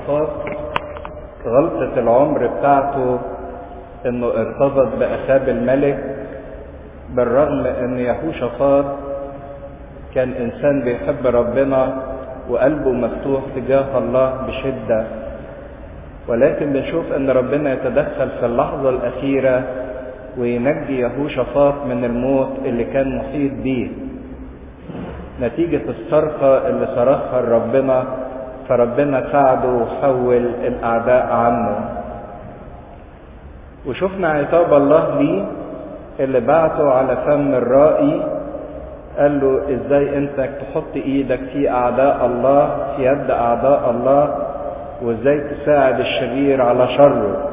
يهوشافاط غلطة العمر بتاعته انه ارتبط بأخاب الملك بالرغم ان يهوشافاط كان انسان بيحب ربنا وقلبه مفتوح تجاه الله بشدة ولكن بنشوف ان ربنا يتدخل في اللحظة الاخيرة وينجي يهوشافاط من الموت اللي كان محيط بيه نتيجة الصرخة اللي صرخها لربنا فربنا ساعده وحول الأعداء عنه وشفنا عتاب الله ليه اللي بعته على فم الرائي قال له ازاي انت تحط ايدك في اعداء الله في يد اعداء الله وازاي تساعد الشرير على شره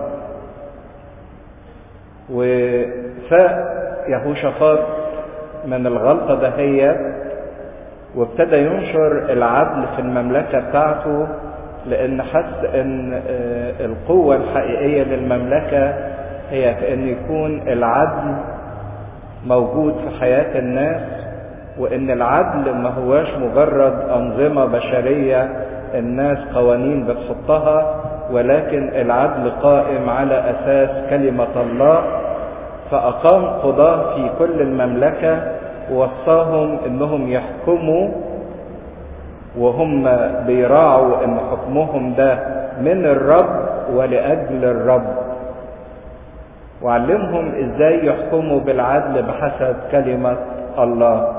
وفاق يهوشافاط من الغلطة دهيت وابتدى ينشر العدل في المملكة بتاعته لأن حس أن القوة الحقيقية للمملكة هي في أن يكون العدل موجود في حياة الناس وأن العدل ما هواش مجرد أنظمة بشرية الناس قوانين بتحطها ولكن العدل قائم على أساس كلمة الله فأقام قضاة في كل المملكة ووصاهم انهم يحكموا وهم بيراعوا ان حكمهم ده من الرب ولاجل الرب وعلمهم ازاي يحكموا بالعدل بحسب كلمة الله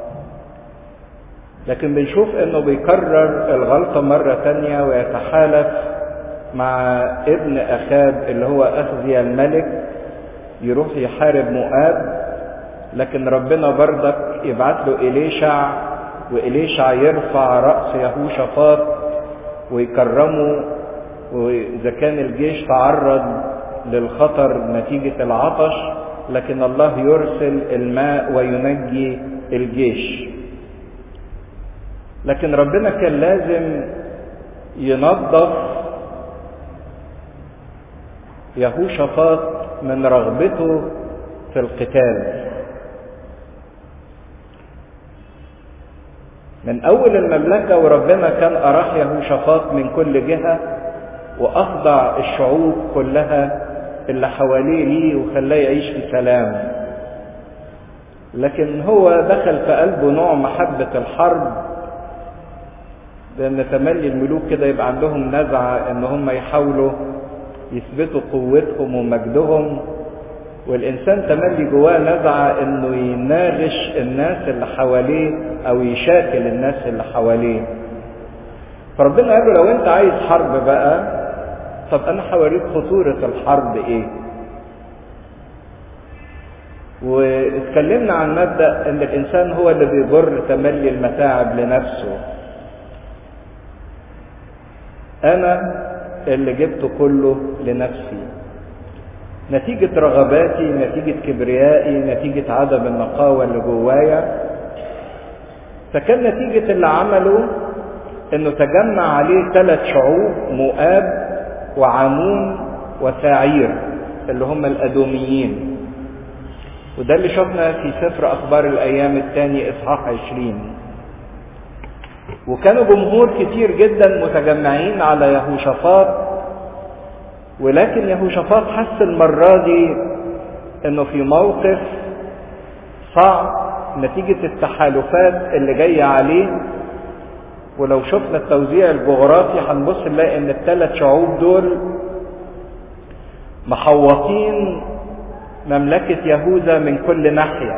لكن بنشوف انه بيكرر الغلطة مرة تانية ويتحالف مع ابن اخاب اللي هو اخزي الملك يروح يحارب مؤاب لكن ربنا بردك يبعت له إليشع وإليشع يرفع رأس يهوشافاط ويكرمه وإذا كان الجيش تعرض للخطر نتيجة العطش لكن الله يرسل الماء وينجي الجيش لكن ربنا كان لازم ينظف يهوشافاط من رغبته في القتال من أول المملكة وربنا كان أراح يهوشافاط من كل جهة وأخضع الشعوب كلها اللي حواليه ليه وخلاه يعيش في سلام لكن هو دخل في قلبه نوع محبة الحرب لأن تملي الملوك كده يبقى عندهم نزعة إن هم يحاولوا يثبتوا قوتهم ومجدهم والإنسان تملي جواه نزعة إنه يناغش الناس اللي حواليه أو يشاكل الناس اللي حواليه فربنا قال له لو أنت عايز حرب بقى طب أنا هوريك خطورة الحرب إيه واتكلمنا عن مبدأ إن الإنسان هو اللي بيجر تملي المتاعب لنفسه أنا اللي جبته كله لنفسي نتيجة رغباتي نتيجة كبريائي نتيجة عدم النقاوة اللي جوايا فكان نتيجة اللي عمله انه تجمع عليه ثلاث شعوب مؤاب وعمون وساعير اللي هم الادوميين وده اللي شفنا في سفر اخبار الايام الثاني اصحاح عشرين وكانوا جمهور كتير جدا متجمعين على يهوشافاط ولكن يهوشافاط حس المرة دي انه في موقف صعب نتيجة التحالفات اللي جاية عليه ولو شفنا التوزيع الجغرافي هنبص نلاقي ان الثلاث شعوب دول محوطين مملكة يهوذا من كل ناحية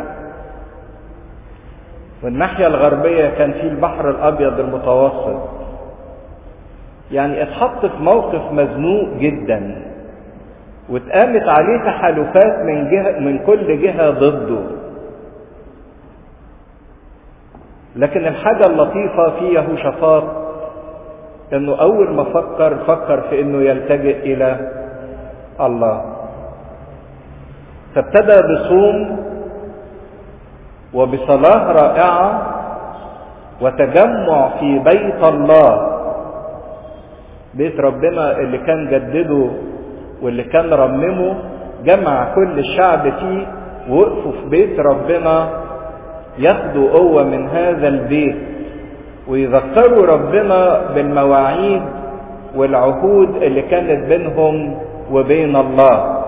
والناحية الغربية كان في البحر الأبيض المتوسط يعني اتحط في موقف مزنوق جدا واتقامت عليه تحالفات من جهة من كل جهة ضده لكن الحاجة اللطيفة في يهوشافاط انه اول ما فكر فكر في انه يلتجئ الى الله فابتدى بصوم وبصلاة رائعة وتجمع في بيت الله بيت ربنا اللي كان جدده واللي كان رممه جمع كل الشعب فيه وقفوا في بيت ربنا ياخدوا قوة من هذا البيت ويذكروا ربنا بالمواعيد والعهود اللي كانت بينهم وبين الله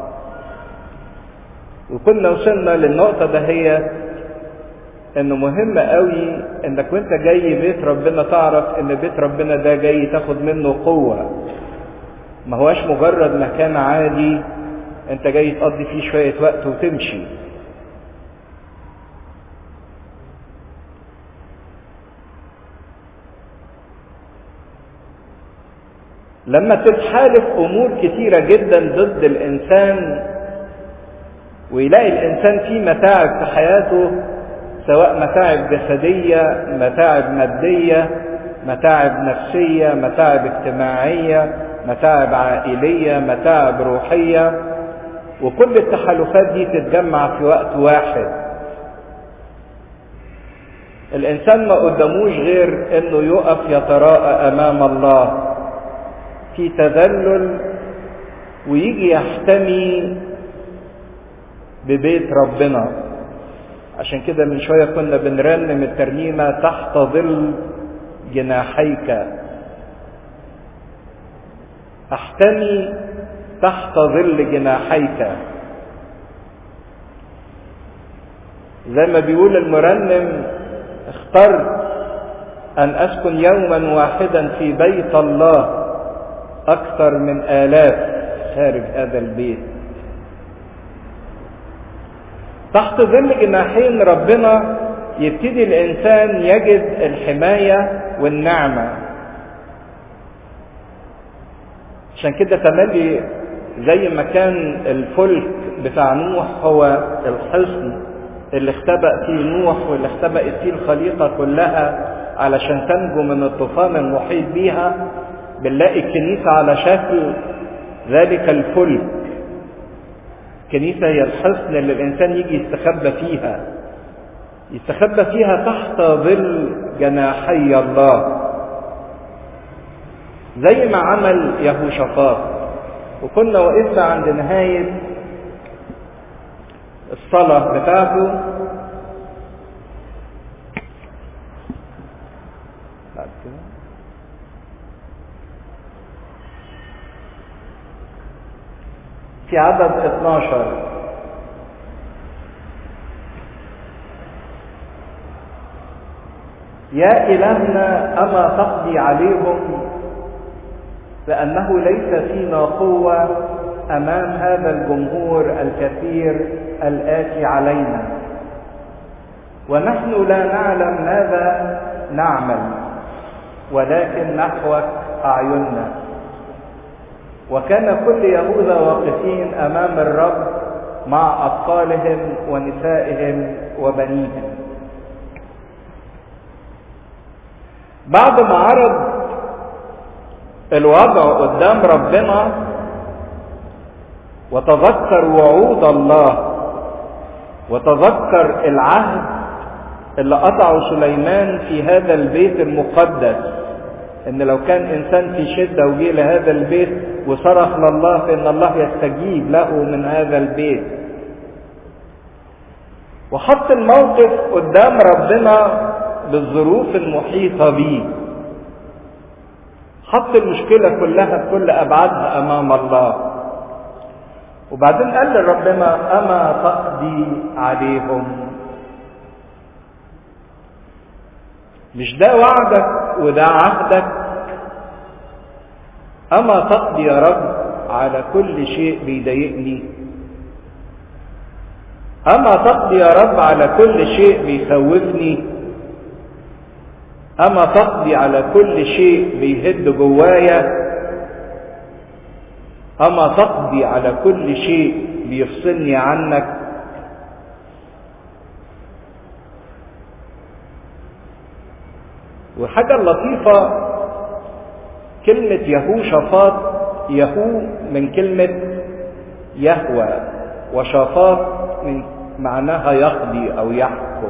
وكنا وصلنا للنقطة دهيت انه مهم قوي انك وانت جاي بيت ربنا تعرف ان بيت ربنا ده جاي تاخد منه قوة ما هواش مجرد مكان عادي انت جاي تقضي فيه شوية وقت وتمشي لما تتحالف امور كتيرة جدا ضد الانسان ويلاقي الانسان فيه متاعب في حياته سواء متاعب جسدية متاعب مادية متاعب نفسية متاعب اجتماعية متاعب عائلية متاعب روحية وكل التحالفات دي تتجمع في وقت واحد الانسان ما قداموش غير انه يقف يتراءى امام الله في تذلل ويجي يحتمي ببيت ربنا عشان كده من شوية كنا بنرنم الترنيمة تحت ظل جناحيك احتمي تحت ظل جناحيك زي ما بيقول المرنم اخترت ان اسكن يوما واحدا في بيت الله اكثر من الاف خارج هذا البيت تحت ظل جناحين ربنا يبتدي الانسان يجد الحمايه والنعمه عشان كده تملي زي ما كان الفلك بتاع نوح هو الحصن اللي اختبأ فيه نوح واللي اختبأت فيه الخليقة كلها علشان تنجو من الطوفان المحيط بيها بنلاقي الكنيسة على شكل ذلك الفلك الكنيسة هي الحصن اللي الإنسان يجي يستخبى فيها يستخبى فيها تحت ظل جناحي الله زي ما عمل يهوشافاط وكنا وقفنا عند نهاية الصلاة بتاعته بعد كده في عدد 12 يا إلهنا أما تقضي عليهم لأنه ليس فينا قوة أمام هذا الجمهور الكثير الآتي علينا ونحن لا نعلم ماذا نعمل ولكن نحوك أعيننا وكان كل يهوذا واقفين أمام الرب مع أطفالهم ونسائهم وبنيهم بعد ما عرض الوضع قدام ربنا وتذكر وعود الله وتذكر العهد اللي قطعه سليمان في هذا البيت المقدس ان لو كان انسان في شده وجه لهذا البيت وصرخ لله فان الله يستجيب له من هذا البيت وحط الموقف قدام ربنا بالظروف المحيطه به حط المشكله كلها بكل ابعادها امام الله وبعدين قال لربنا اما تقضي عليهم مش ده وعدك وده عهدك اما تقضي يا رب على كل شيء بيضايقني اما تقضي يا رب على كل شيء بيخوفني اما تقضي على كل شيء بيهد جوايا اما تقضي على كل شيء بيفصلني عنك والحاجة اللطيفة كلمة يهو شفاط يهو من كلمة يهوى وشفاط من معناها يقضي أو يحكم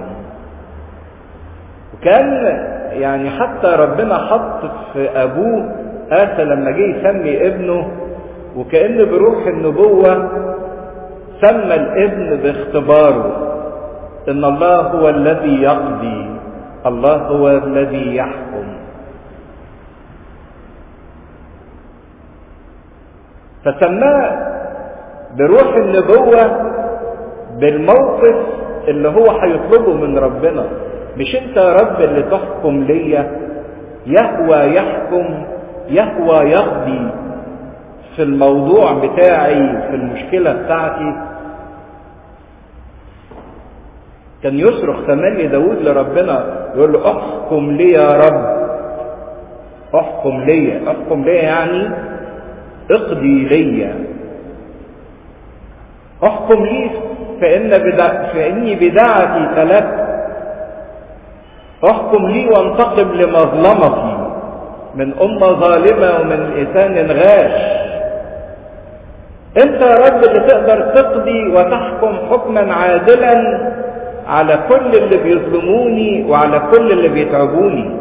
وكان يعني حتى ربنا حط في أبوه آسى لما جه يسمي ابنه وكأن بروح النبوة سمى الابن باختباره إن الله هو الذي يقضي الله هو الذي يحكم فسماه بروح النبوة بالموقف اللي هو هيطلبه من ربنا مش انت يا رب اللي تحكم ليا يهوى يحكم يهوى يقضي في الموضوع بتاعي في المشكلة بتاعتي كان يصرخ تملي داود لربنا يقول له احكم لي يا رب احكم لي احكم لي يعني اقضي لي احكم لي فإن بدع فإني بدعتي تلت احكم لي وانتقم لمظلمتي من أمة ظالمة ومن لسان غاش انت يا رب اللي تقدر تقضي وتحكم حكما عادلا على كل اللي بيظلموني وعلى كل اللي بيتعبوني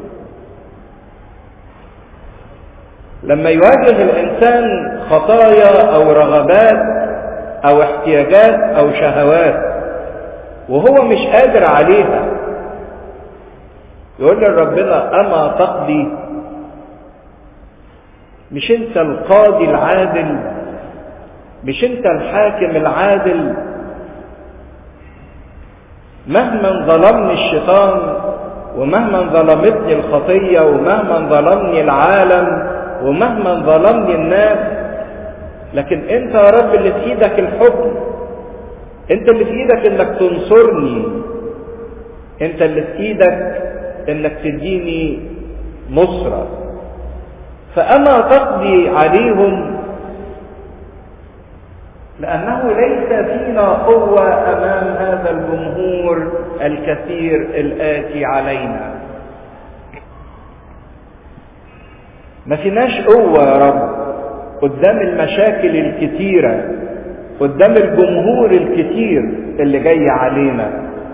لما يواجه الانسان خطايا او رغبات او احتياجات او شهوات وهو مش قادر عليها يقول لربنا اما تقضي مش انت القاضي العادل مش انت الحاكم العادل مهما ظلمني الشيطان ومهما ظلمتني الخطيه ومهما ظلمني العالم ومهما ظلمني الناس لكن انت يا رب اللي في ايدك الحكم انت اللي في ايدك انك تنصرني انت اللي في ايدك انك تديني نصرة فاما تقضي عليهم لانه ليس فينا قوة امام هذا الجمهور الكثير الاتي علينا ما فيناش قوة يا رب قدام المشاكل الكتيرة قدام الجمهور الكتير اللي جاي علينا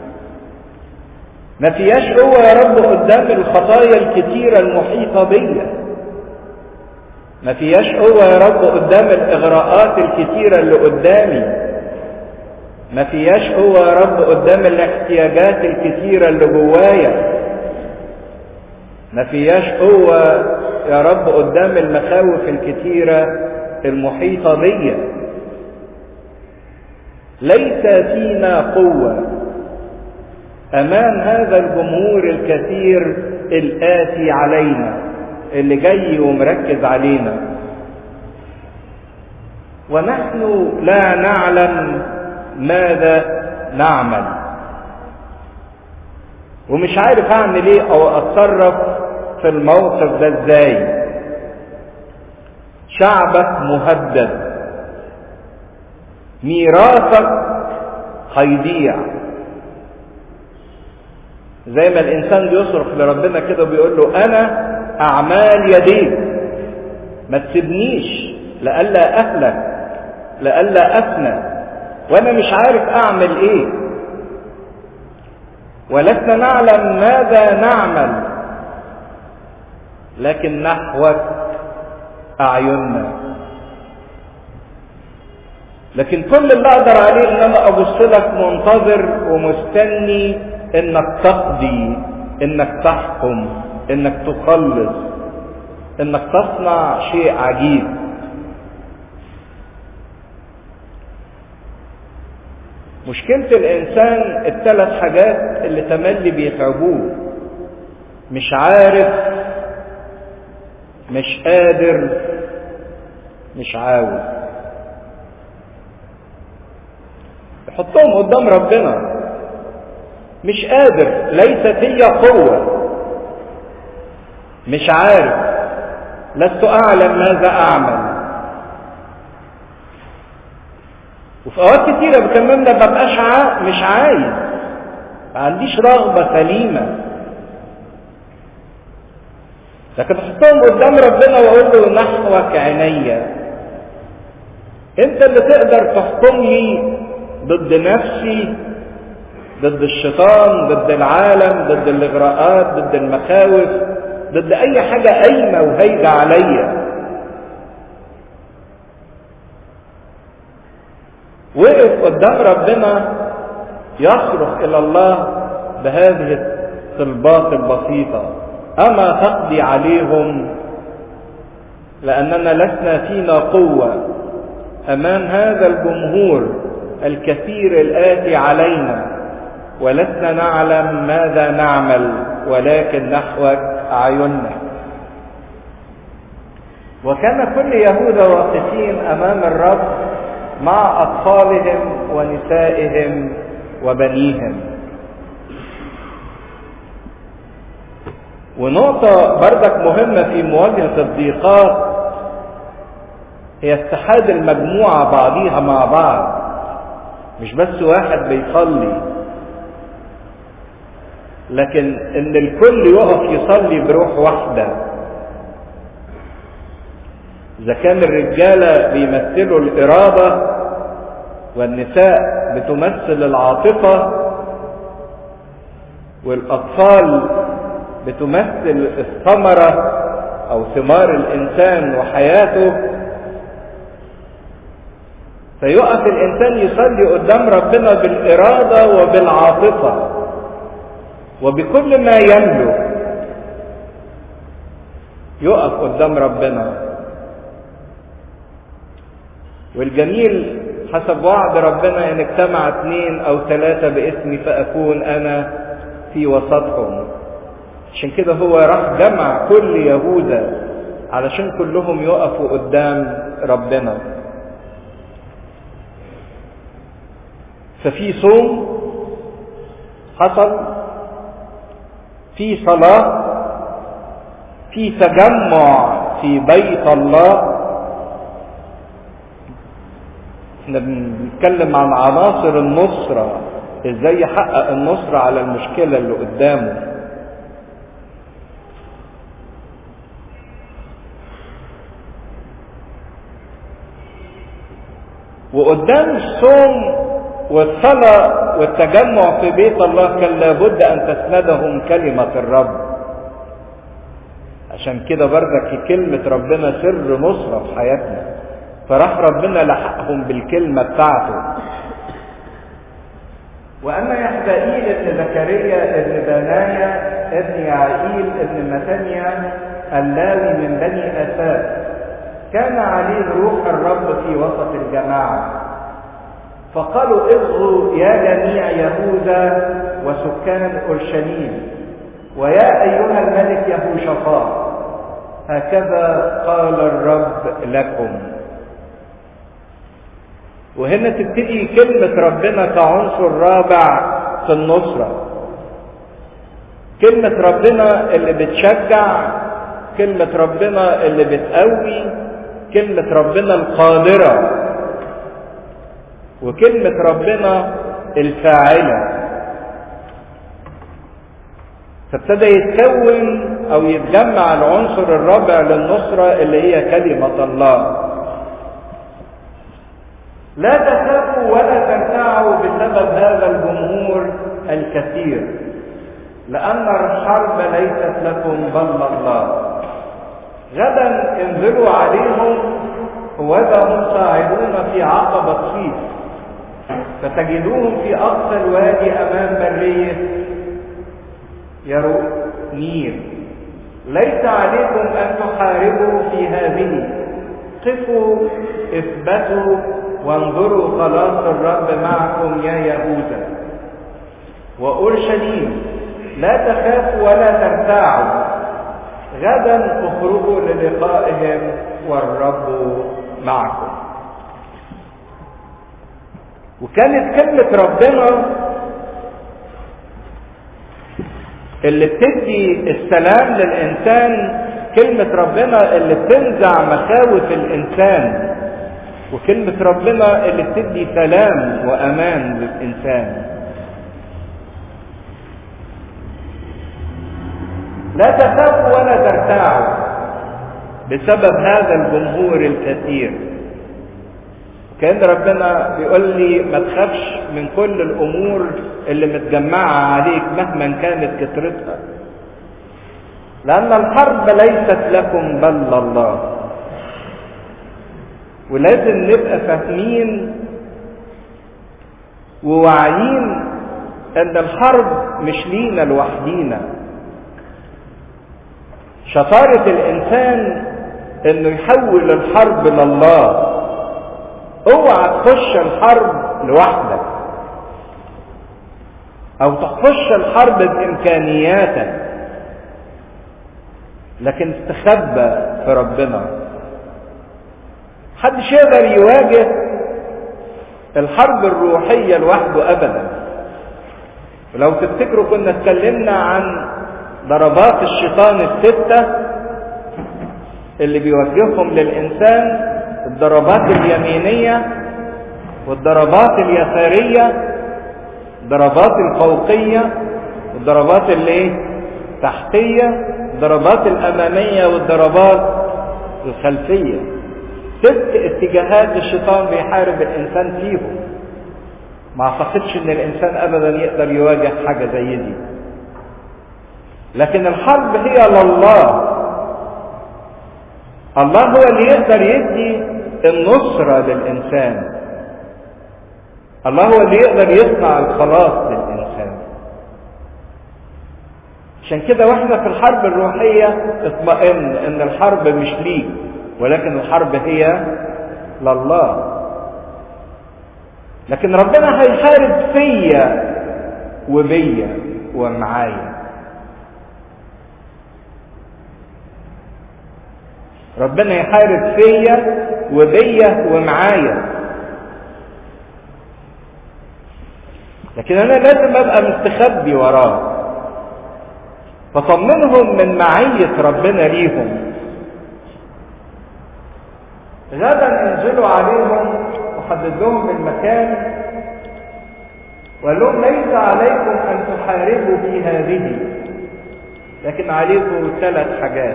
ما فيهاش قوة يا رب قدام الخطايا الكتيرة المحيطة بيا ما فيهاش قوة يا رب قدام الإغراءات الكتيرة اللي قدامي ما فيهاش قوة يا رب قدام الاحتياجات الكتيرة اللي جوايا ما فيهاش قوة يا رب قدام المخاوف الكتيرة المحيطة بيا ليس فينا قوة أمام هذا الجمهور الكثير الآتي علينا اللي جاي ومركز علينا ونحن لا نعلم ماذا نعمل ومش عارف اعمل ايه او اتصرف في الموقف ده ازاي شعبك مهدد ميراثك هيضيع زي ما الانسان بيصرخ لربنا كده وبيقول له انا اعمال يديك ما تسيبنيش لئلا اهلك لئلا افنى وانا مش عارف اعمل ايه ولسنا نعلم ماذا نعمل لكن نحوك اعيننا لكن كل اللي اقدر عليه ان انا ابص لك منتظر ومستني انك تقضي انك تحكم انك تخلص انك تصنع شيء عجيب مشكلة الإنسان الثلاث حاجات اللي تملي بيتعبوه مش عارف مش قادر مش عاوز يحطهم قدام ربنا مش قادر ليست هي قوة مش عارف لست أعلم ماذا أعمل وفي اوقات كتيرة كمان ما ببقاش عا... مش عايز ما عنديش رغبة سليمة لكن احطهم قدام ربنا واقول له نحوك عينيا انت اللي تقدر تحكم لي ضد نفسي ضد الشيطان ضد العالم ضد الاغراءات ضد المخاوف ضد اي حاجة قايمة وهيجة عليا وقف قدام ربنا يصرخ الى الله بهذه الطلبات البسيطة اما تقضي عليهم لأننا لسنا فينا قوة أمام هذا الجمهور الكثير الآتي علينا ولسنا نعلم ماذا نعمل ولكن نحوك أعيننا وكان كل يهوذا واقفين أمام الرب مع أطفالهم ونسائهم وبنيهم ونقطة بردك مهمة في مواجهة الضيقات هي اتحاد المجموعة بعضيها مع بعض مش بس واحد بيصلي لكن ان الكل يقف يصلي بروح واحدة اذا كان الرجالة بيمثلوا الارادة والنساء بتمثل العاطفة والاطفال بتمثل الثمرة او ثمار الانسان وحياته فيقف الانسان يصلي قدام ربنا بالاراده وبالعاطفه وبكل ما يملك يقف قدام ربنا والجميل حسب وعد ربنا ان اجتمع اثنين او ثلاثه باسمي فاكون انا في وسطهم عشان كده هو راح جمع كل يهوذا علشان كلهم يقفوا قدام ربنا ففي صوم حصل في صلاة في تجمع في بيت الله احنا بنتكلم عن عناصر النصرة ازاي يحقق النصرة على المشكلة اللي قدامه وقدام الصوم والصلاة والتجمع في بيت الله كان لابد أن تسندهم كلمة الرب عشان كده بردك كلمة ربنا سر نصرة في حياتنا فراح ربنا لحقهم بالكلمة بتاعته وأما يحبائيل ابن زكريا ابن بنايا ابن يعقيل ابن مثانيا اللاوي من بني أساس كان عليه روح الرب في وسط الجماعة فقالوا اصغوا يا جميع يهوذا وسكان اورشليم ويا ايها الملك يهوشافاط هكذا قال الرب لكم وهنا تبتدي كلمة ربنا كعنصر رابع في النصرة كلمة ربنا اللي بتشجع كلمة ربنا اللي بتقوي كلمة ربنا القادرة وكلمة ربنا الفاعلة فابتدى يتكون او يتجمع العنصر الرابع للنصرة اللي هي كلمة الله لا تخافوا ولا ترتعوا بسبب هذا الجمهور الكثير لأن الحرب ليست لكم بل الله غدا انزلوا عليهم وإذا هم صاعدون في عقبة صيف فتجدوهم في أقصى الوادي أمام برية يرو نير ليس عليكم أن تحاربوا في هذه قفوا اثبتوا وانظروا خلاص الرب معكم يا يهوذا وأورشليم لا تخافوا ولا ترتاعوا غدا اخرجوا للقائهم والرب معكم وكانت كلمة ربنا اللي بتدي السلام للإنسان كلمة ربنا اللي بتنزع مخاوف الإنسان وكلمة ربنا اللي بتدي سلام وأمان للإنسان لا تخافوا ولا ترتاعوا بسبب هذا الجمهور الكثير كان ربنا بيقول لي ما تخافش من كل الامور اللي متجمعه عليك مهما كانت كثرتها لان الحرب ليست لكم بل الله ولازم نبقى فاهمين وواعيين ان الحرب مش لينا لوحدينا شطاره الانسان انه يحول الحرب لله اوعى تخش الحرب لوحدك او تخش الحرب بامكانياتك لكن استخبى في ربنا محدش يقدر يواجه الحرب الروحيه لوحده ابدا ولو تفتكروا كنا اتكلمنا عن ضربات الشيطان السته اللي بيوجههم للانسان الضربات اليمينيه والضربات اليساريه الضربات الفوقيه والضربات اللي تحتيه الضربات الاماميه والضربات الخلفيه ست اتجاهات الشيطان بيحارب الانسان فيهم ما اعتقدش ان الانسان ابدا يقدر يواجه حاجه زي دي لكن الحرب هي لله الله هو اللي يقدر يدي النصره للانسان الله هو اللي يقدر يصنع الخلاص للانسان عشان كده واحنا في الحرب الروحيه اطمئن ان الحرب مش ليك ولكن الحرب هي لله لكن ربنا هيحارب فيا وبيا ومعايا ربنا يحارب فيا وبيا ومعايا لكن انا لازم ابقى مستخبي وراه فطمنهم من معية ربنا ليهم غدا انزلوا عليهم وحدد لهم المكان وقال لهم ليس عليكم ان تحاربوا في هذه لكن عليكم ثلاث حاجات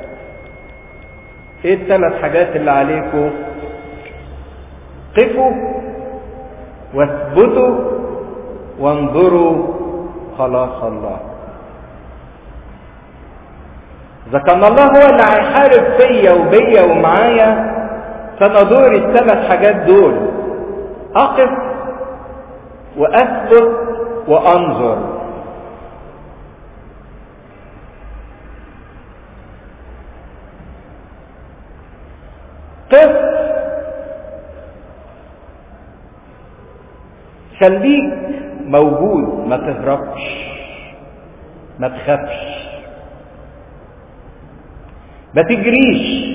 ايه الثلاث حاجات اللي عليكم قفوا واثبتوا وانظروا خلاص الله اذا كان الله هو اللي هيحارب فيا وبيا ومعايا فانا دوري الثلاث حاجات دول اقف واثبت وانظر قف خليك موجود ما تهربش ما تخافش ما تجريش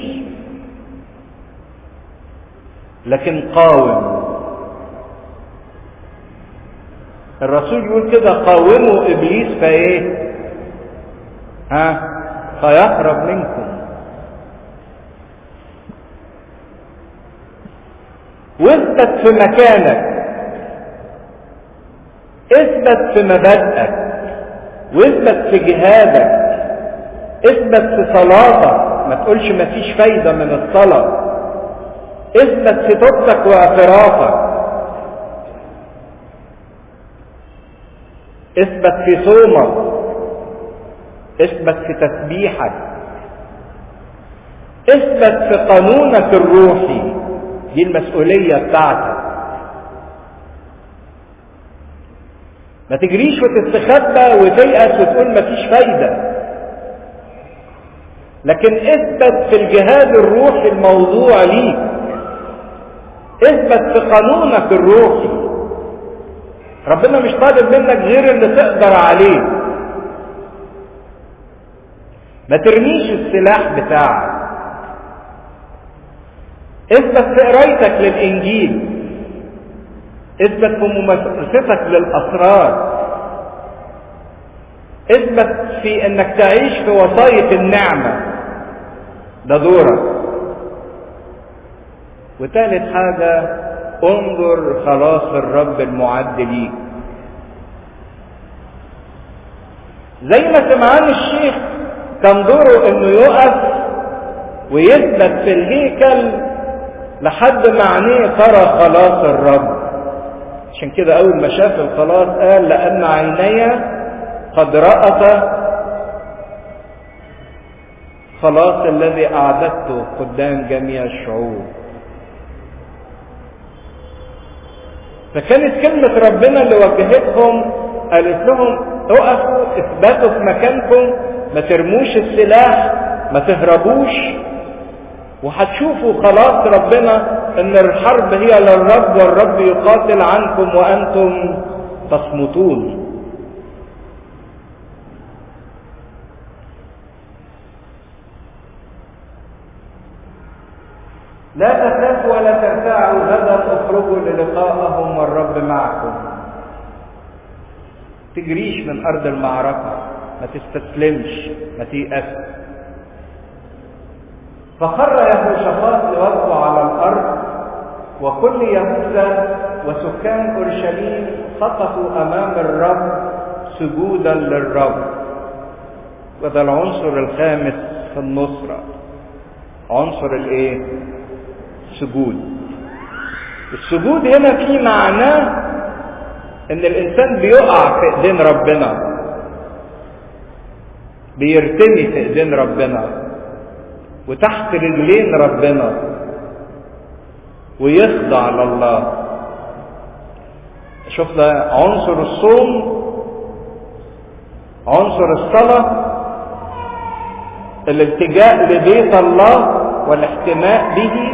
لكن قاوم الرسول يقول كده قاوموا ابليس فايه ها فيهرب منكم واثبت في مكانك اثبت في مبادئك واثبت في جهادك اثبت في صلاتك ما تقولش ما فيش فايدة من الصلاة اثبت في توبتك واعترافك اثبت في صومك اثبت في تسبيحك اثبت في قانونك الروحي دي المسؤولية بتاعتك ما تجريش وتستخبى وتيأس وتقول مفيش فايدة لكن اثبت في الجهاد الروحي الموضوع ليك اثبت في قانونك الروحي ربنا مش طالب منك غير اللي تقدر عليه ما ترميش السلاح بتاعك اثبت في قرايتك للانجيل اثبت في ممارستك للاسرار اثبت في انك تعيش في وصاية النعمة ده دورك وثالث حاجة انظر خلاص الرب المعد ليك زي ما سمعان الشيخ كان دوره انه يقف ويثبت في الهيكل لحد ما عينيه ترى خلاص الرب عشان كده اول ما شاف الخلاص قال لان عيني قد رأت خلاص الذي اعددته قدام جميع الشعوب فكانت كلمة ربنا اللي وجهتهم قالت لهم اقفوا اثبتوا في مكانكم ما ترموش السلاح ما تهربوش وهتشوفوا خلاص ربنا ان الحرب هي للرب والرب يقاتل عنكم وانتم تصمتون لا تخافوا ولا ترتاعوا غدا اخرجوا للقائهم والرب معكم تجريش من ارض المعركه ما تستسلمش ما تيأس فخر يهوشافاط لوجهه على الارض وكل يهوذا وسكان اورشليم سقطوا امام الرب سجودا للرب وده العنصر الخامس في النصره عنصر الايه السجود السجود هنا في معناه ان الانسان بيقع في ايدين ربنا بيرتمي في ايدين ربنا وتحت رجلين ربنا ويخضع لله شفنا عنصر الصوم عنصر الصلاة الالتجاء لبيت الله والاحتماء به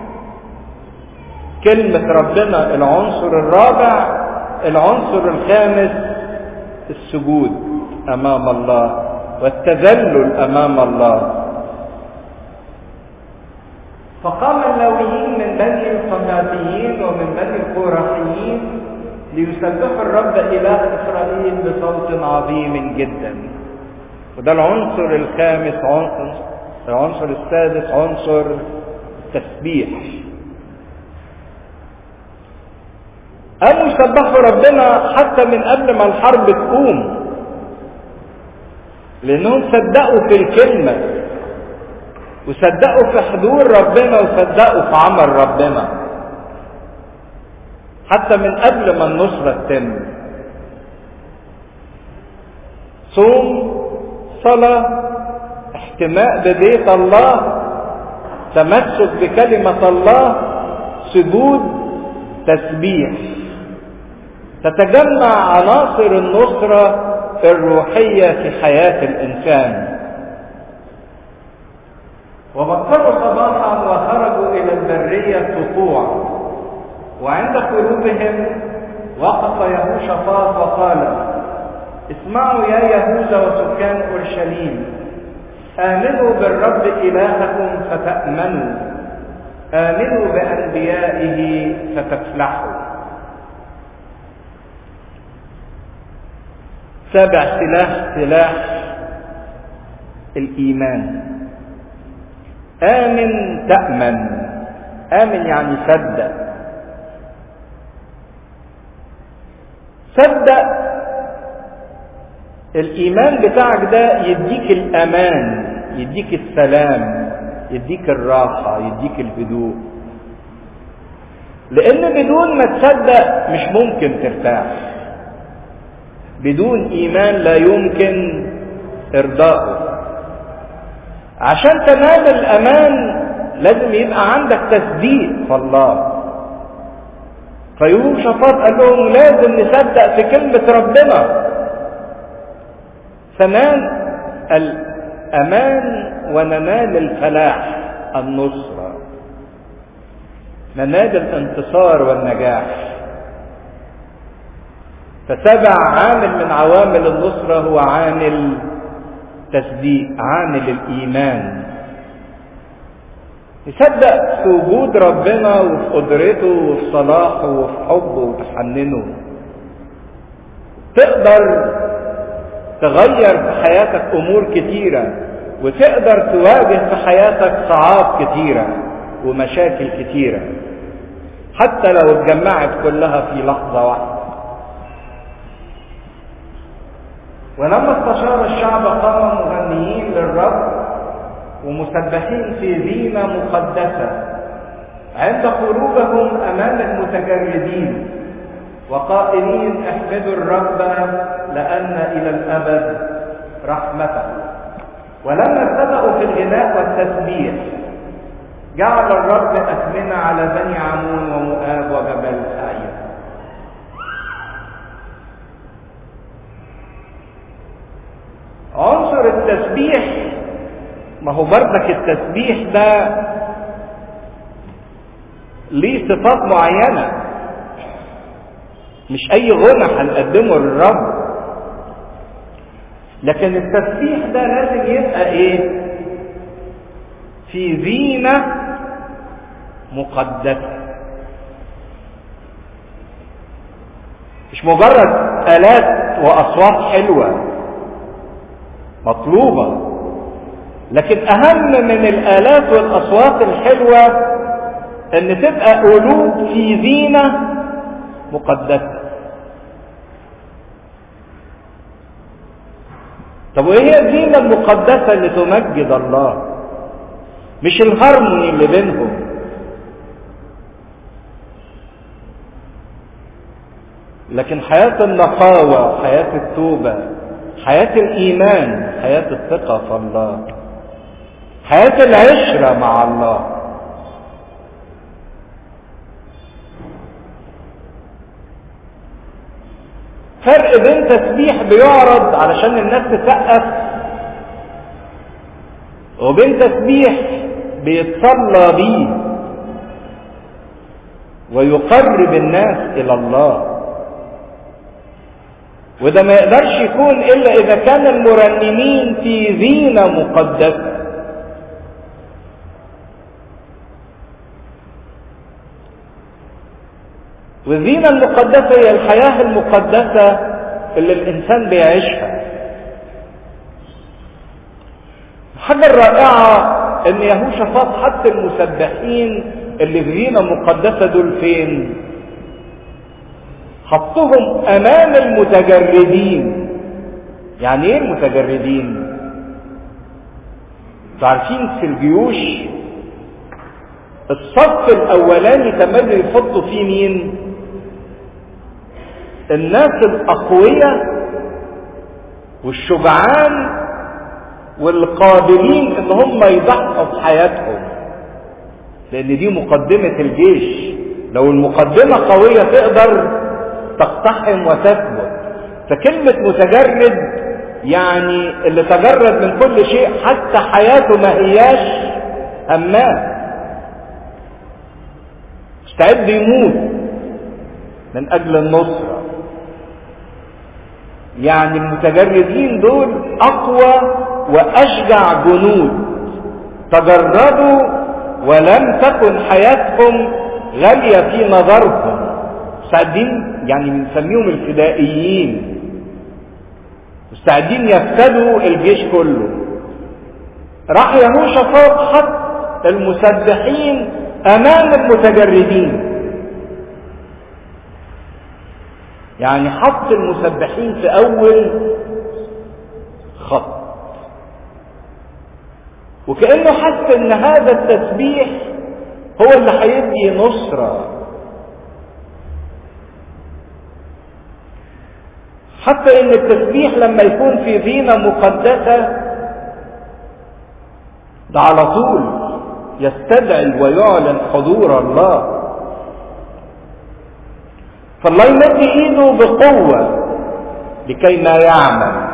كلمة ربنا العنصر الرابع العنصر الخامس السجود أمام الله والتذلل أمام الله فقام اللاويين من بني القهاتيين ومن بني القورحيين ليسبحوا الرب إله إسرائيل بصوت عظيم جدا وده العنصر الخامس عنصر العنصر السادس عنصر التسبيح قاموا يسبحوا ربنا حتى من قبل ما الحرب تقوم لانهم صدقوا في الكلمه وصدقوا في حضور ربنا وصدقوا في عمل ربنا حتى من قبل ما النصرة تتم صوم صلاة احتماء ببيت الله تمسك بكلمة الله سجود تسبيح تتجمع عناصر النصرة الروحية في حياة الإنسان وبكروا صباحا وخرجوا إلى البرية سطوعا وعند خروجهم وقف يهوشافاط وقال اسمعوا يا يهوذا وسكان اورشليم امنوا بالرب الهكم فتامنوا امنوا بانبيائه فتفلحوا سابع سلاح سلاح الايمان امن تامن امن يعني صدق صدق الايمان بتاعك ده يديك الامان يديك السلام يديك الراحه يديك الهدوء لان بدون ما تصدق مش ممكن ترتاح بدون ايمان لا يمكن ارضائه عشان تنال الامان لازم يبقى عندك تصديق في الله فيوشافاط قال لهم لازم نصدق في كلمة ربنا فنال الأمان وننال الفلاح النصرة ننال الانتصار والنجاح فسبع عامل من عوامل النصرة هو عامل تصديق عامل الإيمان يصدق في وجود ربنا وفي قدرته وفي صلاحه وفي حبه وتحننه تقدر تغير في حياتك امور كتيرة وتقدر تواجه في حياتك صعاب كتيرة ومشاكل كتيرة حتى لو اتجمعت كلها في لحظة واحدة ولما استشار الشعب قام مغنيين للرب ومسبحين في زينة مقدسة عند خروجهم أمام المتجردين وقائلين احمدوا الرب لأن إلى الأبد رحمته ولما ابتدأوا في الغناء والتسبيح جعل الرب أثمنة على بني عمون ومؤاب وجبل سعير عنصر التسبيح ما هو بردك التسبيح ده ليه صفات معينة مش أي غنى هنقدمه للرب لكن التسبيح ده لازم يبقى إيه؟ في زينة مقدسة مش مجرد آلات وأصوات حلوة مطلوبة لكن أهم من الآلات والأصوات الحلوة إن تبقى قلوب في زينة مقدسة طب وإيه هي الزينة المقدسة اللي تمجد الله؟ مش الهارموني اللي بينهم لكن حياة النقاوة حياة التوبة حياة الإيمان حياة الثقة في الله حياة العشرة مع الله فرق بين تسبيح بيعرض علشان الناس تسقف وبين تسبيح بيتصلى بيه ويقرب الناس الى الله وده ما يقدرش يكون الا اذا كان المرنمين في زينه مقدسه والزينه المقدسه هي الحياه المقدسه اللي الانسان بيعيشها الحاجه الرائعه ان يهوشافاط حط المسبحين اللي في زينه مقدسه دول فين حطهم امام المتجردين يعني ايه المتجردين عارفين في الجيوش الصف الاولاني تملي يحطوا فيه مين الناس الاقوياء والشجعان والقابلين ان هم يضحوا بحياتهم لان دي مقدمة الجيش لو المقدمة قوية تقدر تقتحم وتثبت فكلمة متجرد يعني اللي تجرد من كل شيء حتى حياته ما هياش هماه مستعد يموت من اجل النصرة يعني المتجردين دول اقوى واشجع جنود تجردوا ولم تكن حياتهم غالية في نظرهم مستعدين يعني بنسميهم الفدائيين مستعدين يفتدوا الجيش كله راح يهوشافاط حط المسبحين امام المتجردين يعني حط المسبحين في اول خط وكانه حس ان هذا التسبيح هو اللي هيدي نصره حتى ان التسبيح لما يكون في زينه مقدسه ده على طول يستدعي ويعلن حضور الله فالله يمد ايده بقوه لكي ما يعمل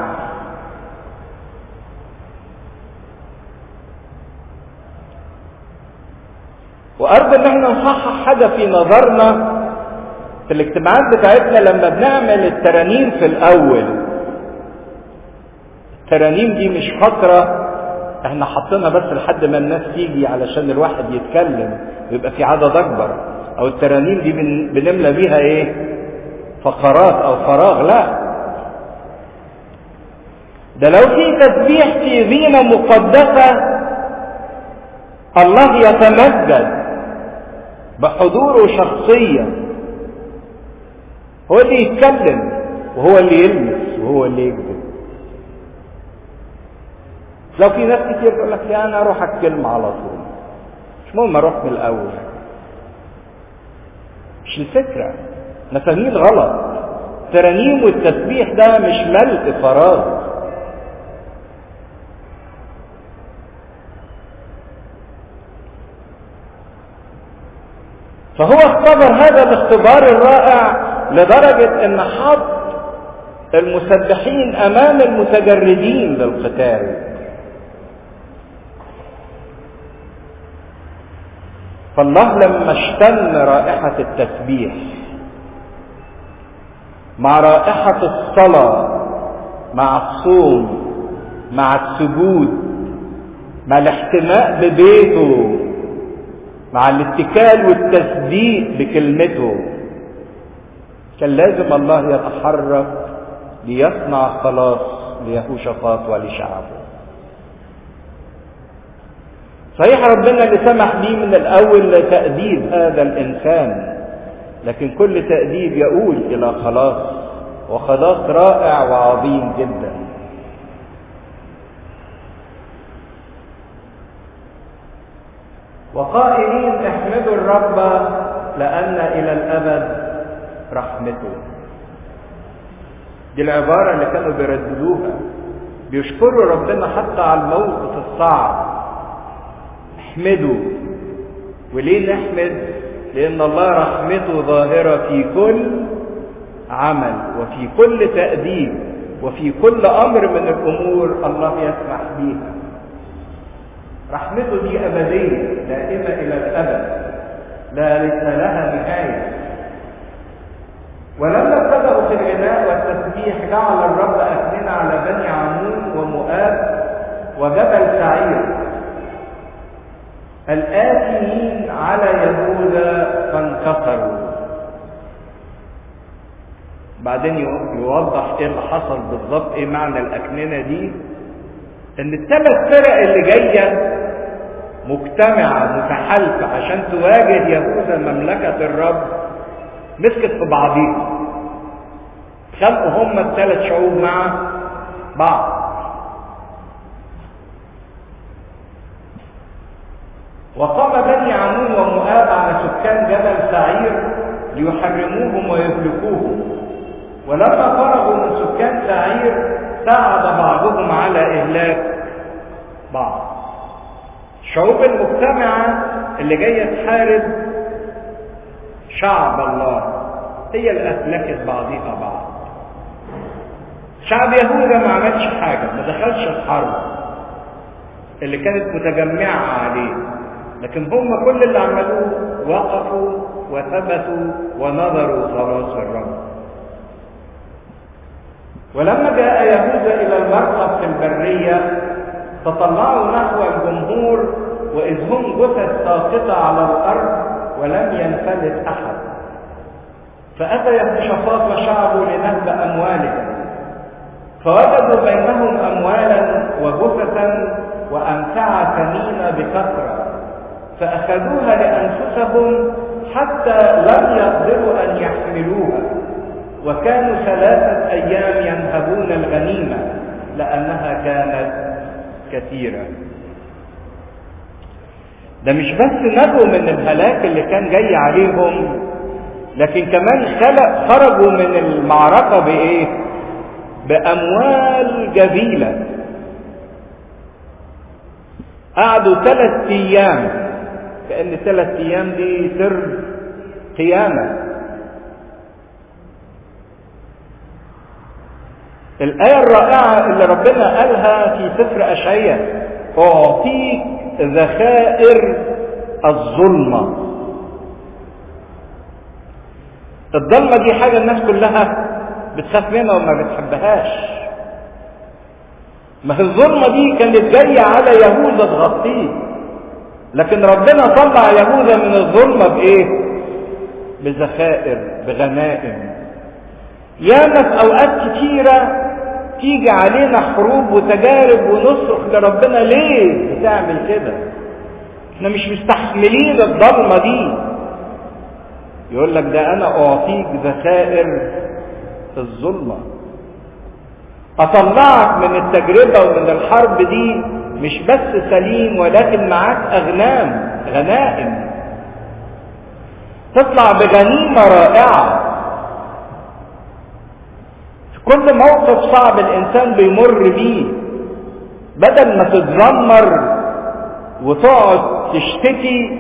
وارجو ان احنا نصحح حاجه في نظرنا في الاجتماعات بتاعتنا لما بنعمل الترانيم في الاول الترانيم دي مش فترة احنا حطينا بس لحد ما الناس تيجي علشان الواحد يتكلم ويبقى في عدد اكبر او الترانيم دي بن... بنملى بيها ايه فقرات او فراغ لا ده لو في تسبيح في زينة مقدسة الله يتمجد بحضوره شخصيا هو اللي يتكلم وهو اللي يلمس وهو اللي يكذب لو في ناس كتير تقول لك لا انا اروح اتكلم على طول مش مهم اروح من الاول مش الفكره مفاهيم غلط ترانيم والتسبيح ده مش ملء فراغ فهو اختبر هذا الاختبار الرائع لدرجة ان حط المسبحين امام المتجردين للقتال فالله لما اشتم رائحة التسبيح مع رائحة الصلاة مع الصوم مع السجود مع الاحتماء ببيته مع الاتكال والتصديق بكلمته كان لازم الله يتحرك ليصنع خلاص ليهوشافاط ولشعبه صحيح ربنا اللي سمح ليه من الاول لتأديب هذا الانسان لكن كل تأديب يقول الى خلاص وخلاص رائع وعظيم جدا وقائلين احمدوا الرب لأن إلى الأبد رحمته دي العبارة اللي كانوا بيرددوها بيشكروا ربنا حتى على الموقف الصعب احمدوا وليه نحمد لأن الله رحمته ظاهرة في كل عمل وفي كل تأديب وفي كل أمر من الأمور الله يسمح بيها رحمته دي أبدية دائمة إلى الأبد لا ليس لها نهاية ولما ابتدأوا في الغناء والتسبيح جعل الرب أثنين على بني عمون ومؤاب وجبل سعير الآثمين على يهوذا فانكسروا بعدين يوضح ايه اللي حصل بالظبط ايه معنى الأكننة دي ان الثلاث فرق اللي جايه مجتمعه متحالفه عشان تواجه يهوذا مملكه الرب مسكت في بعضيها خلقوا هم الثلاث شعوب مع بعض وقام بني عمون ومؤاب على سكان جبل سعير ليحرموهم ويهلكوهم ولما فرغوا من سكان سعير ساعد بعضهم على إهلاك بعض الشعوب المجتمعة اللي جاية تحارب شعب الله هي اللي أهلكت بعضها بعض شعب يهوذا ما عملش حاجة ما دخلش الحرب اللي كانت متجمعة عليه لكن هم كل اللي عملوه وقفوا وثبتوا ونظروا خلاص الرب ولما جاء يهوذا إلى المرقب في البرية تطلعوا نحو الجمهور وإذ هم جثث ساقطة على الأرض ولم ينفلت أحد فأتى يهوشافاط وشعبه لنهب أموالهم فوجدوا بينهم أموالا وجثثا وأمتعة ثمينة بكثرة فأخذوها لأنفسهم حتى لم يقدروا أن يحملوها وكانوا ثلاثة أيام ينهبون الغنيمة لأنها كانت كثيرة ده مش بس نجوا من الهلاك اللي كان جاي عليهم لكن كمان خلق خرجوا من المعركة بإيه؟ بأموال جميلة قعدوا ثلاث أيام كأن ثلاث أيام دي سر قيامة الآية الرائعة اللي ربنا قالها في سفر أشعياء أعطيك ذخائر الظلمة الضلمة دي حاجة الناس كلها بتخاف منها وما بتحبهاش ما هي الظلمة دي كانت جاية على يهوذا تغطيه لكن ربنا طلع يهوذا من الظلمة بإيه؟ بذخائر بغنائم ياما في أوقات كتيرة تيجي علينا حروب وتجارب ونصرخ لربنا ليه بتعمل كده؟ احنا مش مستحملين الضلمة دي يقول لك ده أنا أعطيك ذخائر الظلمة أطلعك من التجربة ومن الحرب دي مش بس سليم ولكن معاك أغنام غنائم تطلع بغنيمة رائعة في كل موقف صعب الإنسان بيمر بيه بدل ما تتذمر وتقعد تشتكي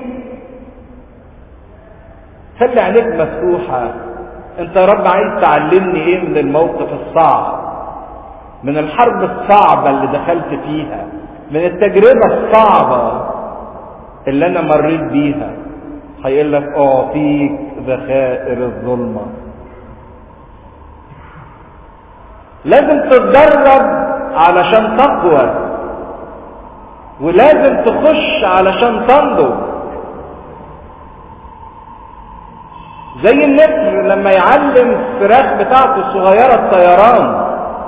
خلي عينيك مفتوحة انت يا رب عايز تعلمني ايه من الموقف الصعب من الحرب الصعبة اللي دخلت فيها من التجربة الصعبة اللي انا مريت بيها هيقول لك اعطيك ذخائر الظلمه لازم تتدرب علشان تقوى ولازم تخش علشان تنضج زي النسر لما يعلم الفراخ بتاعته الصغيرة الطيران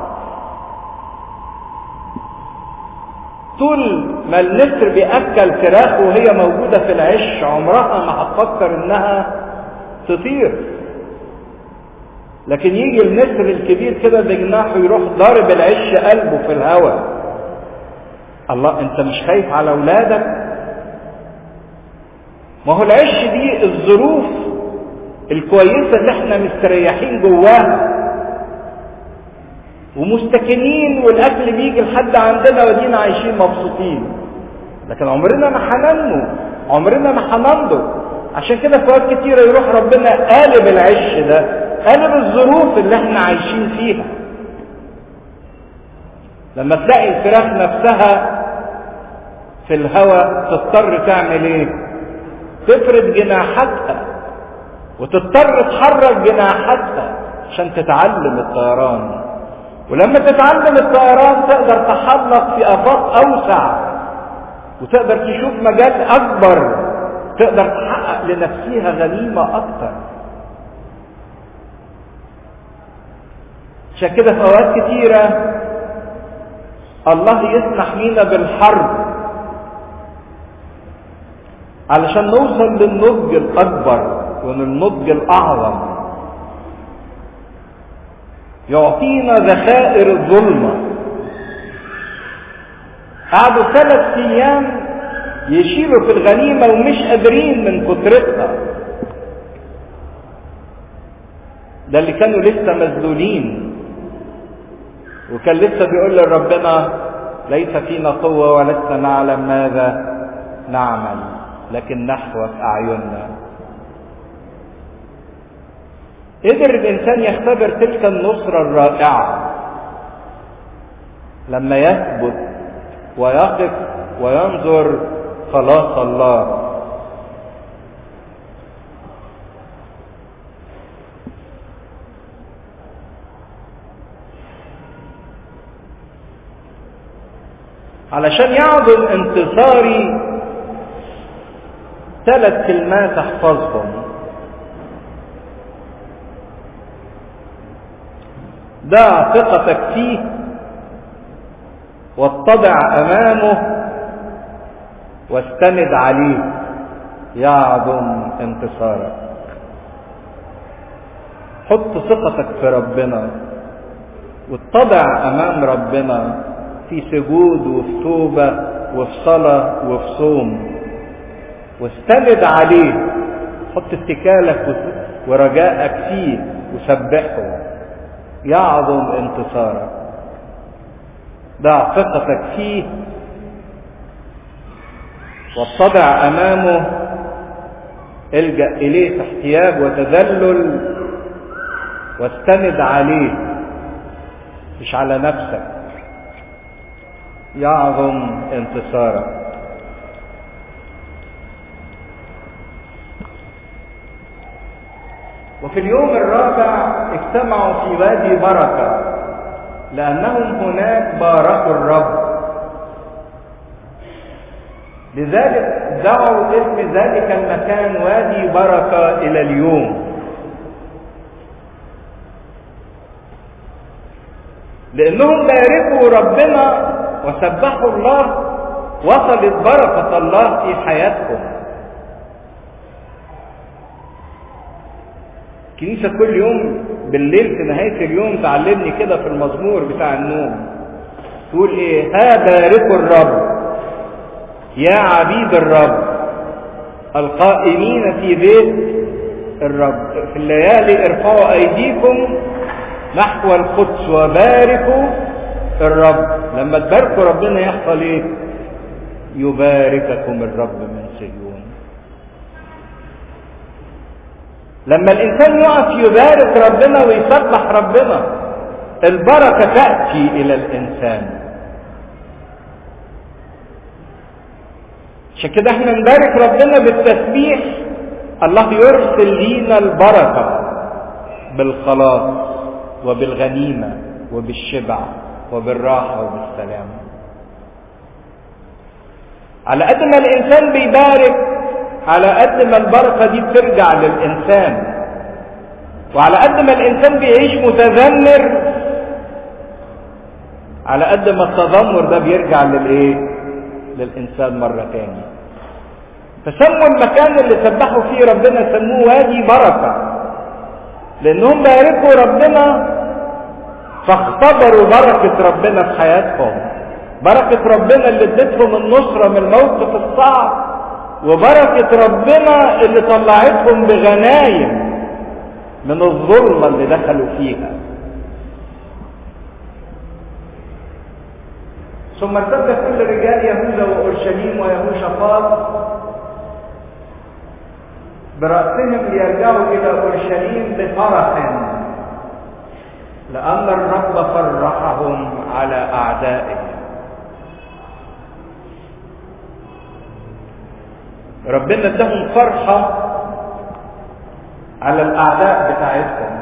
طول ما النسر بيأكل فراخ وهي موجودة في العش عمرها ما هتفكر انها تطير لكن يجي النسر الكبير كده بجناحه يروح ضارب العش قلبه في الهواء الله انت مش خايف على اولادك ما هو العش دي الظروف الكويسة اللي احنا مستريحين جواها ومستكنين والاكل بيجي لحد عندنا ودينا عايشين مبسوطين لكن عمرنا ما هننمو عمرنا ما هننضج عشان كده في وقت كتيرة يروح ربنا قالب العش ده قالب الظروف اللي احنا عايشين فيها لما تلاقي الفراخ نفسها في الهواء تضطر تعمل ايه تفرد جناحاتها وتضطر تحرك جناحاتها عشان تتعلم الطيران ولما تتعلم الطيران تقدر تحلق في افاق اوسع وتقدر تشوف مجال اكبر تقدر تحقق لنفسها غنيمه اكتر عشان كده في اوقات كتيره الله يسمح لينا بالحرب علشان نوصل للنضج الاكبر وللنضج الاعظم يعطينا ذخائر الظلمة قعدوا ثلاث ايام يشيلوا في الغنيمة ومش قادرين من كترتها ده اللي كانوا لسه مذلولين وكان لسه بيقول لربنا ليس فينا قوة ولسنا نعلم ماذا نعمل لكن نحوك أعيننا قدر الإنسان يختبر تلك النصرة الرائعة لما يثبت ويقف وينظر خلاص الله علشان يعظم انتصاري ثلاث كلمات احفظهم ضع ثقتك فيه واتضع امامه واستند عليه يعظم انتصارك حط ثقتك في ربنا واتضع امام ربنا في سجود وفي توبه وفي صلاه وفي صوم واستند عليه حط اتكالك ورجائك فيه وسبحه يعظم انتصارك ضع ثقتك فيه واتضع امامه الجا اليه في احتياج وتذلل واستند عليه مش على نفسك يعظم انتصارك وفي اليوم الرابع اجتمعوا في وادي بركة لأنهم هناك باركوا الرب لذلك دعوا اسم ذلك المكان وادي بركة إلى اليوم لأنهم باركوا ربنا وسبحوا الله وصلت بركة الله في حياتهم الكنيسة كل يوم بالليل في نهاية اليوم تعلمني كده في المزمور بتاع النوم تقول ايه ها باركوا الرب يا عبيد الرب القائمين في بيت الرب في الليالي ارفعوا ايديكم نحو القدس وباركوا الرب لما تباركوا ربنا يحصل ايه يبارككم الرب من صهيون لما الانسان يقف يبارك ربنا ويسبح ربنا البركه تاتي الى الانسان عشان كده احنا نبارك ربنا بالتسبيح الله يرسل لينا البركة بالخلاص وبالغنيمة وبالشبع وبالراحة وبالسلام على قد ما الإنسان بيبارك على قد ما البركة دي بترجع للإنسان وعلى قد ما الإنسان بيعيش متذمر على قد ما التذمر ده بيرجع للإيه؟ للإنسان مرة تاني فسموا المكان اللي سبحوا فيه ربنا سموه وادي بركة لأنهم باركوا ربنا فاختبروا بركة ربنا في حياتهم بركة ربنا اللي ادتهم النصرة من الموقف الصعب وبركة ربنا اللي طلعتهم بغنايم من الظلمة اللي دخلوا فيها ثم ارتد كل رجال يهوذا وأورشليم ويهوشافاط برأسهم ليرجعوا إلى أورشليم بفرح لأن الرب فرحهم على أعدائهم ربنا ادهم فرحة على الأعداء بتاعتهم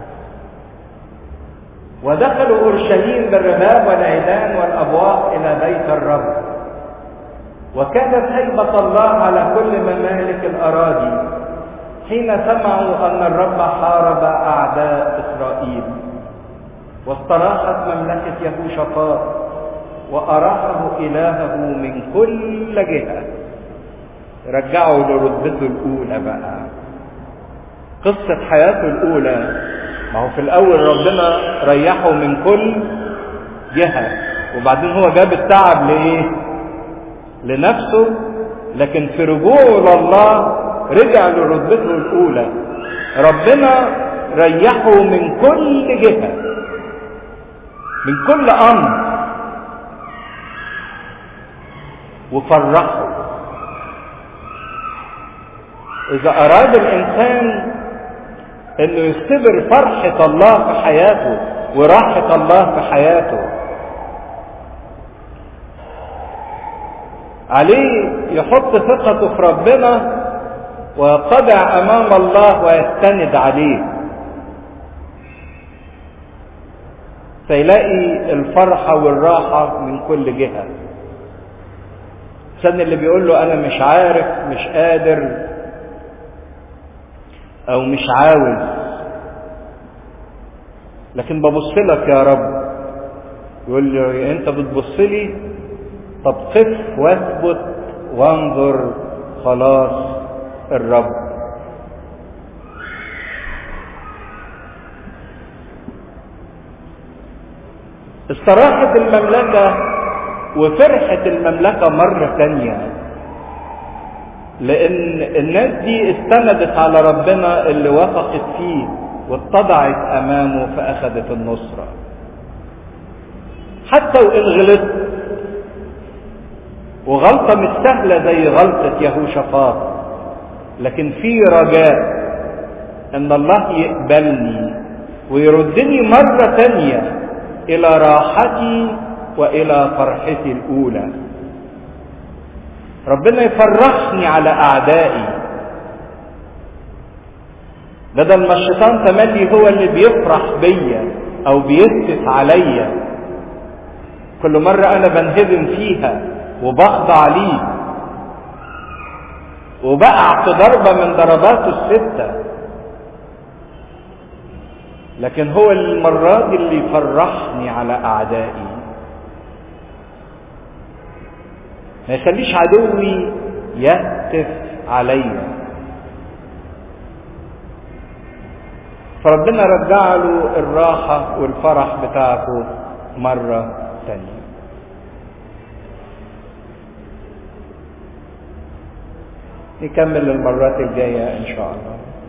ودخلوا أورشليم بالرباب والعيدان والأبواق إلى بيت الرب وكانت هيبة الله على كل ممالك الأراضي حين سمعوا أن الرب حارب أعداء إسرائيل واستراحت مملكة يهوشافاط وأراحه إلهه من كل جهة رجعوا لرتبته الأولى بقى قصة حياته الأولى ما هو في الأول ربنا ريحه من كل جهة وبعدين هو جاب التعب لإيه؟ لنفسه لكن في رجوعه لله رجع لرتبته الأولى ربنا ريحه من كل جهة من كل أمر وفرحه إذا أراد الإنسان إنه يختبر فرحة الله في حياته وراحة الله في حياته عليه يحط ثقته في ربنا ويتضع أمام الله ويستند عليه فيلاقي الفرحة والراحة من كل جهة الإنسان اللي بيقول له أنا مش عارف مش قادر او مش عاوز لكن ببص لك يا رب يقول لي انت بتبص لي طب قف واثبت وانظر خلاص الرب استراحت المملكة وفرحت المملكة مرة تانية لان الناس دي استندت على ربنا اللي وثقت فيه واتضعت امامه فاخذت النصرة حتى وان غلطت وغلطة مش سهلة زي غلطة يهوشافاط لكن في رجاء ان الله يقبلني ويردني مرة تانية الى راحتي والى فرحتي الاولى ربنا يفرحني على اعدائي بدل ما الشيطان تملي هو اللي بيفرح بيا او بيسكت عليا كل مرة انا بنهزم فيها وبخضع ليه وبقع في ضربة من ضرباته الستة لكن هو المرة دي اللي يفرحني على اعدائي ما يخليش عدوي يهتف عليا فربنا رجع له الراحة والفرح بتاعته مرة تانية نكمل المرات الجاية إن شاء الله